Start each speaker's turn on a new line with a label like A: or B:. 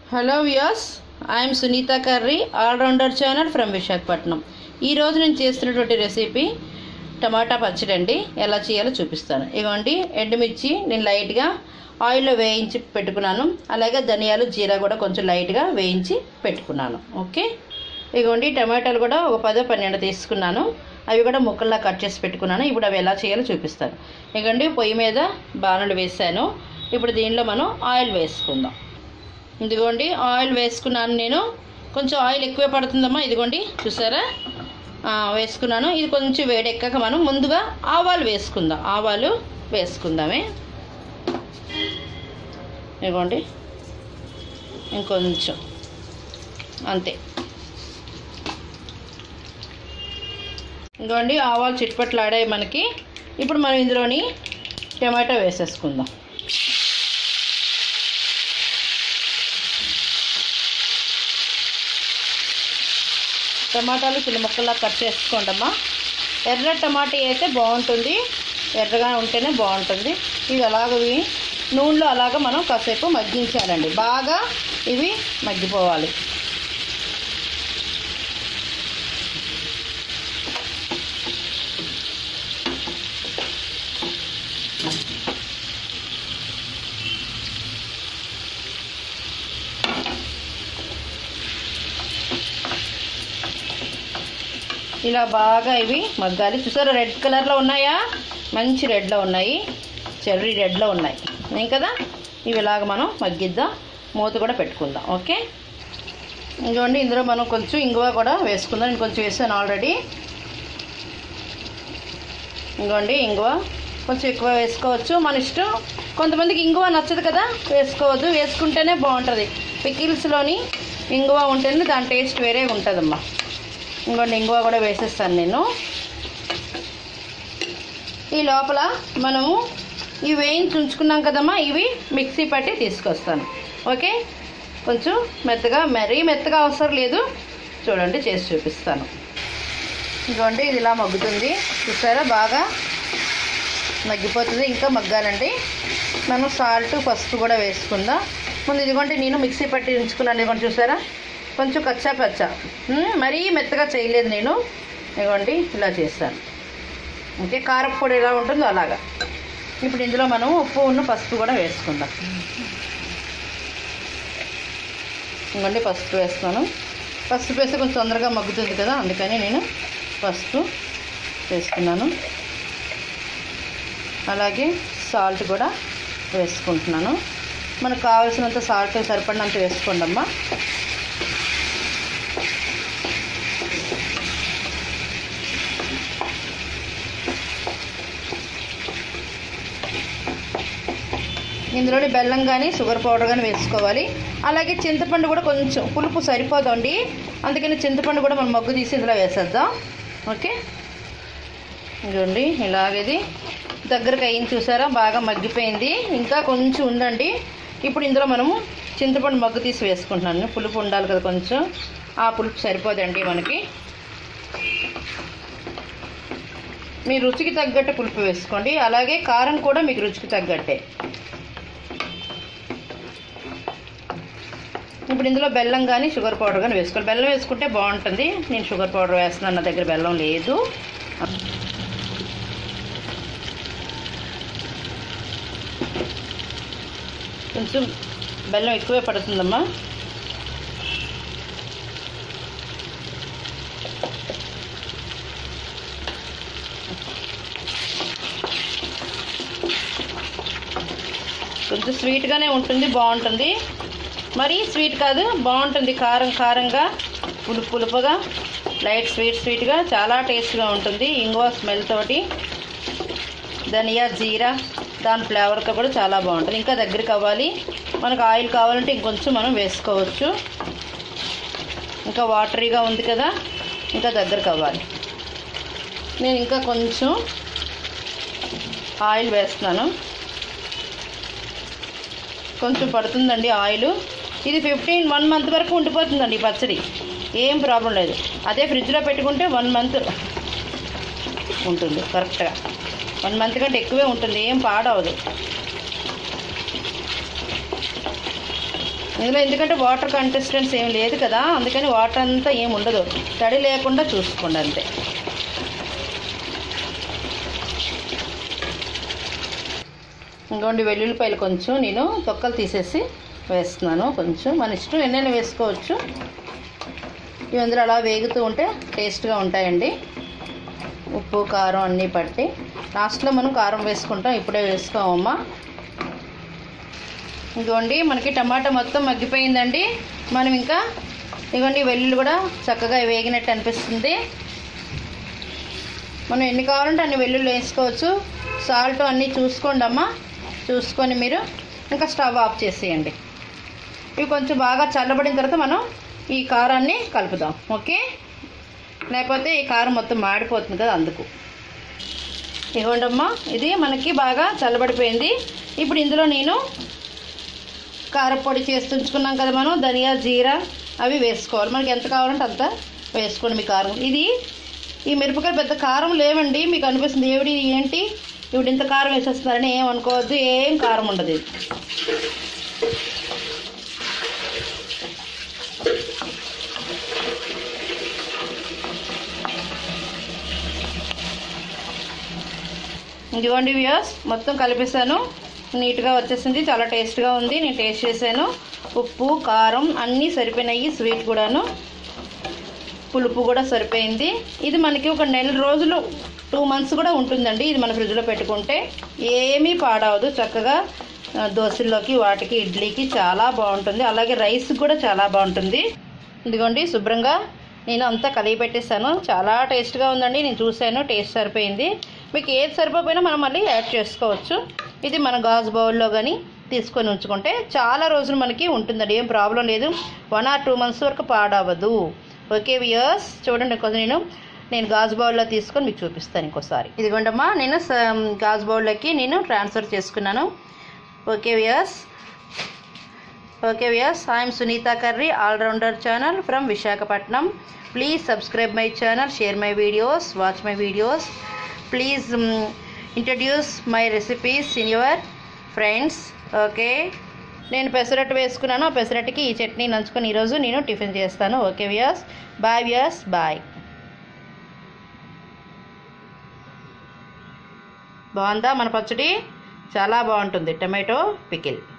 A: hello viewers I'm Sunitha curry allrounder channel from Visakhapatnam ఈరోజు నేను చేస్తున్నటువంటి రెసిపీ టమాటా పచ్చడి అండి ఎలా చేయాలో చూపిస్తాను ఇదిగోండి ఎండుమిర్చి నేను లైట్గా ఆయిల్లో వేయించి పెట్టుకున్నాను అలాగే ధనియాలు జీరా కూడా కొంచెం లైట్గా వేయించి పెట్టుకున్నాను ఓకే ఇదిగోండి టమాటాలు కూడా ఒక పదో పన్నెండు తీసుకున్నాను అవి కూడా ముక్కల్లా కట్ చేసి పెట్టుకున్నాను ఇప్పుడు అవి ఎలా చేయాలో చూపిస్తాను ఇదిగోండి పొయ్యి మీద బాణలు వేసాను ఇప్పుడు దీనిలో మనం ఆయిల్ వేసుకుందాం ఇదిగోండి ఆయిల్ వేసుకున్నాను నేను కొంచెం ఆయిల్ ఎక్కువే పడుతుందమ్మా ఇదిగోండి చూసారా ఆ, వేసుకున్నాను ఇది కొంచెం వేడెక్కాక మనం ముందుగా ఆవాలు వేసుకుందాం ఆవాలు వేసుకుందామే ఇదిగోండి ఇంకొంచెం అంతే ఇదిగోండి ఆవాలు చిట్పట్లు ఆడాయి మనకి ఇప్పుడు మనం ఇందులోని టమాటా వేసేసుకుందాం టమాటాలు చిన్న ముక్కల్లా కట్ చేసుకోండమ్మా ఎర్ర టమాటా అయితే బాగుంటుంది ఎర్రగా ఉంటేనే బాగుంటుంది ఇది అలాగ ఇవి నూనెలో అలాగ మనం కాసేపు మగ్గించాలండి బాగా ఇవి మగ్గిపోవాలి ఇలా బాగా ఇవి మగ్గాలి చూసారా రెడ్ కలర్లో ఉన్నాయా మంచి రెడ్లో ఉన్నాయి చెర్రీ రెడ్లో ఉన్నాయి ఏం కదా ఇవి ఇలాగ మనం మగ్గిద్దాం మూత కూడా పెట్టుకుందాం ఓకే ఇంకోండి ఇందులో మనం కొంచెం ఇంగువ కూడా వేసుకుందాం నేను కొంచెం వేసాను ఆల్రెడీ ఇంకోండి ఇంగువ కొంచెం ఎక్కువ వేసుకోవచ్చు మన ఇష్టం కొంతమందికి ఇంగువ నచ్చదు కదా వేసుకోవద్దు వేసుకుంటేనే బాగుంటుంది పికిల్స్లోని ఇంగువ ఉంటేనే దాని టేస్ట్ వేరే ఉంటుందమ్మా ఇంకోండి ఇంగువ కూడా వేసేస్తాను నేను ఈ లోపల మనము ఇవి వేయించి ఉంచుకున్నాం కదమ్మా ఇవి మిక్సీ పట్టి తీసుకొస్తాను ఓకే కొంచెం మెత్తగా మరీ మెత్తగా అవసరం లేదు చూడండి చేసి చూపిస్తాను ఇదిగోండి ఇది ఇలా మగ్గుతుంది చూసారా బాగా మగ్గిపోతుంది ఇంకా మగ్గాలండి మనం సాల్ట్ పసుపు కూడా వేసుకుందాం ముందు ఇదిగోండి నేను మిక్సీ పట్టి ఉంచుకున్నాను ఇదిగోండి చూసారా కొంచెం కచ్చా పచ్చ ఉమ్, మరీ మెత్తగా చేయలేదు నేను ఇదిగోండి ఇలా చేస్తాను ఓకే కారపొడి ఎలా ఉంటుందో అలాగా ఇప్పుడు ఇందులో మనం ఉప్పు ఉన్న పసుపు కూడా వేసుకుందాం ఇదిగోండి పసుపు వేస్తాను పసుపు వేస్తే కొంచెం తొందరగా మగ్గుతుంది కదా అందుకని నేను పసుపు వేసుకున్నాను అలాగే సాల్ట్ కూడా వేసుకుంటున్నాను మనకు కావాల్సినంత సాల్ట్ సరిపడినంత వేసుకోండి అమ్మా ఇందులోని బెల్లం కానీ షుగర్ పౌడర్ కానీ వేసుకోవాలి అలాగే చింతపండు కూడా కొంచెం పులుపు సరిపోదండి అందుకని చింతపండు కూడా మనం మగ్గు తీసి ఇందులో వేసేద్దాం ఓకే ఇదిగోండి ఇలాగేది దగ్గరకు అయింది చూసారా బాగా మగ్గిపోయింది ఇంకా కొంచెం ఉందండి ఇప్పుడు ఇందులో మనము చింతపండు మగ్గు తీసి వేసుకుంటున్నాను పులుపు ఉండాలి కదా కొంచెం ఆ పులుపు సరిపోదండి మనకి మీ రుచికి తగ్గట్టు పులుపు వేసుకోండి అలాగే కారం కూడా మీకు రుచికి తగ్గట్టే ఇప్పుడు ఇందులో బెల్లం కానీ షుగర్ పౌడర్ కానీ వేసుకోవాలి బెల్లం వేసుకుంటే బాగుంటుంది నేను షుగర్ పౌడర్ వేస్తున్నాను నా దగ్గర బెల్లం లేదు కొంచెం బెల్లం ఎక్కువే పడుతుందమ్మా కొంచెం స్వీట్గానే ఉంటుంది బాగుంటుంది మరీ స్వీట్ కాదు బాగుంటుంది కారం కారంగా పులుపు పులుపుగా లైట్ స్వీట్ స్వీట్గా చాలా టేస్ట్గా ఉంటుంది ఇంగువ స్మెల్ తోటి ధనియా జీరా దాని ఫ్లేవర్తో కూడా చాలా బాగుంటుంది ఇంకా దగ్గరికి అవ్వాలి మనకు ఆయిల్ కావాలంటే ఇంకొంచెం మనం వేసుకోవచ్చు ఇంకా వాటరీగా ఉంది కదా ఇంకా దగ్గరికి అవ్వాలి నేను ఇంకా కొంచెం ఆయిల్ వేస్తున్నాను కొంచెం పడుతుందండి ఆయిల్ ఇది ఫిఫ్టీన్ వన్ మంత్ వరకు ఉండిపోతుందండి ఈ పచ్చడి ఏం ప్రాబ్లం లేదు అదే ఫ్రిడ్జ్లో పెట్టుకుంటే వన్ మంత్ ఉంటుంది కరెక్ట్గా వన్ మంత్ కంటే ఎక్కువే ఉంటుంది ఏం పాడవదు ఇందులో ఎందుకంటే వాటర్ కంటెస్టెన్స్ ఏం లేదు కదా అందుకని వాటర్ అంతా ఏం ఉండదు తడి లేకుండా చూసుకోండి అంతే ఇంకోండి వెల్లుల్లిపాయలు కొంచెం నేను తొక్కలు తీసేసి వేస్తున్నాను కొంచెం మన ఇష్టం ఎన్నైనా వేసుకోవచ్చు ఇవి అందులో అలా వేగుతూ ఉంటే టేస్ట్గా ఉంటాయండి ఉప్పు కారం అన్నీ పట్టి లాస్ట్లో మనం కారం వేసుకుంటాం ఇప్పుడే వేసుకోమమ్మా ఇదిగోండి మనకి టమాటా మొత్తం మగ్గిపోయిందండి మనం ఇంకా ఇదిగోండి వెల్లుల్లి కూడా చక్కగా వేగినట్టు అనిపిస్తుంది మనం ఎన్ని కావాలంటే అన్ని వెల్లుల్లి వేసుకోవచ్చు సాల్ట్ అన్నీ చూసుకోండి అమ్మా చూసుకొని మీరు ఇంకా స్టవ్ ఆఫ్ చేసేయండి ఇవి కొంచెం బాగా చల్లబడిన తర్వాత మనం ఈ కారాన్ని కలుపుదాం ఓకే లేకపోతే ఈ కారం మొత్తం మాడిపోతుంది కదా అందుకు ఇవ్వండమ్మా ఇది మనకి బాగా చల్లబడిపోయింది ఇప్పుడు ఇందులో నేను కారపొడి చేసి ఉంచుకున్నాం కదా మనం ధనియా జీరా అవి వేసుకోవాలి మనకి ఎంత కావాలంటే అంత వేసుకోండి మీ కారం ఇది ఈ మిరపకాయలు పెద్ద కారం లేవండి మీకు అనిపిస్తుంది ఏమిటి ఇది ఏంటి ఇప్పుడు ఇంత కారం వేసేస్తున్నారని ఏం అనుకోవద్దు ఏం కారం ఉండదు ఇది ఇదిగోండి వ్యూస్ మొత్తం కలిపేసాను నీట్గా వచ్చేసింది చాలా టేస్ట్గా ఉంది నేను టేస్ట్ చేశాను ఉప్పు కారం అన్నీ సరిపోయినాయి స్వీట్ కూడాను పులుపు కూడా సరిపోయింది ఇది మనకి ఒక నెల రోజులు టూ మంత్స్ కూడా ఉంటుందండి ఇది మన ఫ్రిడ్జ్లో పెట్టుకుంటే ఏమీ పాడవదు చక్కగా ఆ, దోశల్లోకి వాటికి ఇడ్లీకి చాలా బాగుంటుంది అలాగే రైస్ కూడా చాలా బాగుంటుంది ఇదిగోండి శుభ్రంగా నేను అంతా కలిగి పెట్టేశాను చాలా టేస్ట్గా ఉందండి నేను చూశాను టేస్ట్ సరిపోయింది మీకు ఏది సరిపోయినా మనం మళ్ళీ యాడ్ చేసుకోవచ్చు ఇది మన గాజు బౌల్లో కానీ తీసుకొని ఉంచుకుంటే చాలా రోజులు మనకి ఉంటుందండి ఏం ప్రాబ్లం లేదు వన్ ఆర్ టూ మంత్స్ వరకు పాడవదు ఓకే వియర్స్ చూడండి కొంచెం నేను నేను గాజు బౌల్లో తీసుకొని మీకు చూపిస్తాను ఇంకోసారి ఇదిగోండమ్మా నేను స- గాజు బౌల్లోకి నేను ట్రాన్స్ఫర్ చేసుకున్నాను okay viewers okay viewers I'm Sunitha curry allrounder channel from Visakhapatnam please subscribe my channel share my videos watch my videos please introduce my recipes in your friends okay నేను పెసరట్టు వేసుకున్నాను ఆ పెసరట్టుకి ఈ చట్నీ నంచుకొని ఈరోజు నేను టిఫిన్ చేస్తాను okay viewers bye viewers bye బాగుందా మన పచ్చడి చాలా బాగుంటుంది టమాటో పికిల్